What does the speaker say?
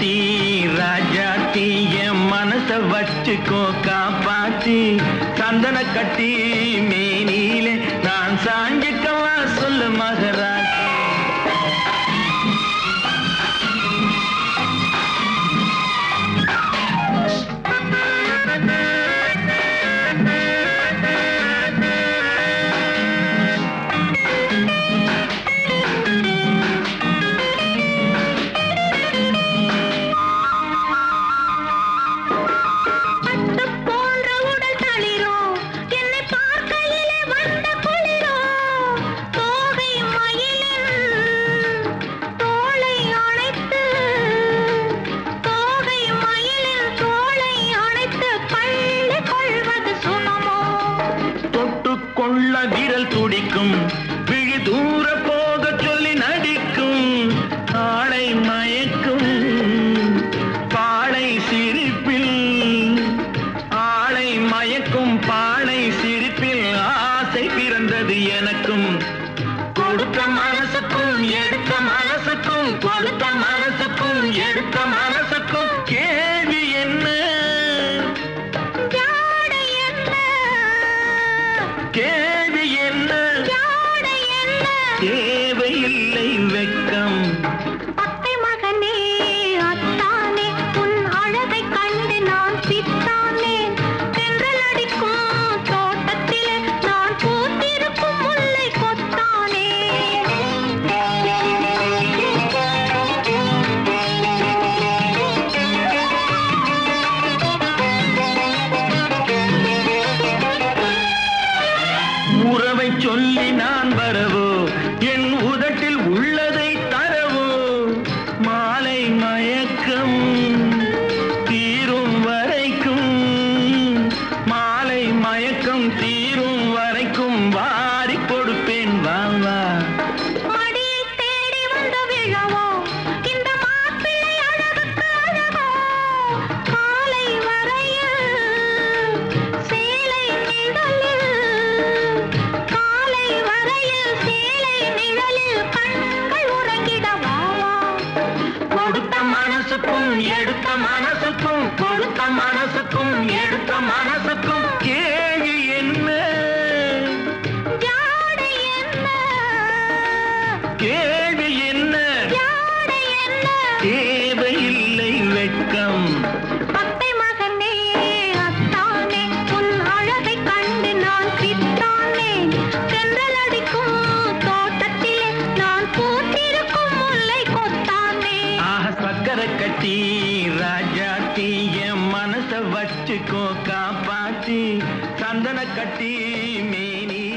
கட்டி ராஜாத்தி என் மனச வச்சுக்கோ காப்பாத்தி சந்தன கட்டி மேனியிலே நான் சாஞ்சிக்கவா சொல்லு மகராஜ் பட்டு போன்ற உடல் தளிரோ என்னை பார்க்கையிலே வந்த குளிரோ தோகை மயிலின் தோளை அணைத்து தோகை மயிலின் தோளை அணைத்து பள்ளி கொள்வது சுனமோ தொட்டு கொள்ள விரல் துடிக்கும் விழி தூர போக சொல்லி நடிக்கும் ஆளை மயக்கும் பாளை சிரிப்பில் ஆளை மயக்கும் பாளை சிரிப்பில் ஆசை பிறந்தது எனக்கும் கொடுத்த மனசுக்கும் எடுத்த மனசுக்கும் கொடுத்த மனசுக்கும் எடுத்த மனசுக்கும் கேள்வி என்ன ஜாடை என்ன கேள்வி என்ன ஜாடை என்ன தேவையில்லை வெட்கம் அத்தை மகனே அத்தானே உன் அழகை கண்டு நான் பித்தானே தென்றல் அடிக்கும் தோட்டத்திலே நான் பூத்திருக்கும் முல்லை கொத்தானே உறவை சொல்லி நான் வரவோ என் உதட்டில் உள்ளதை தரவோ மாலை மயக்கம் தீரும் வரைக்கும் மாலை மயக்கம் தீரும் வரைக்கும் வாரி கொடுப்பேன் வா வா மடியை தேடி வந்து விழவோ இந்த மாப்பிள்ளை அழகுக்கு அழகோ காலை வரையில் சேலை நிழலில் காலை வரையில் சேலை நிழலில் கண்கள் உறங்கிட வாவா கொடுத்த மனசுக்கும் எடுத்த மனசுக்கும் கொடுத்த மனசுக்கும் எடுத்த மனசுக்கும் கேள்வி என்ன ஜாடை என்ன கேள்வி என்ன ஜாடை என்ன தேவையில்லை வெட்கம் அத்தை மகனே அத்தானே உன் அழகை கண்டு நான் பித்தானே தென்றல் அடிக்கும் தோட்டத்திலே நான் பூத்திருக்கும் முல்லை கொத்தானே ஆஹ சக்கரை கட்டி ராஜாத்தி என் மனச வச்சுக்கோ காப்பாத்தி சந்தன கட்டி மேனி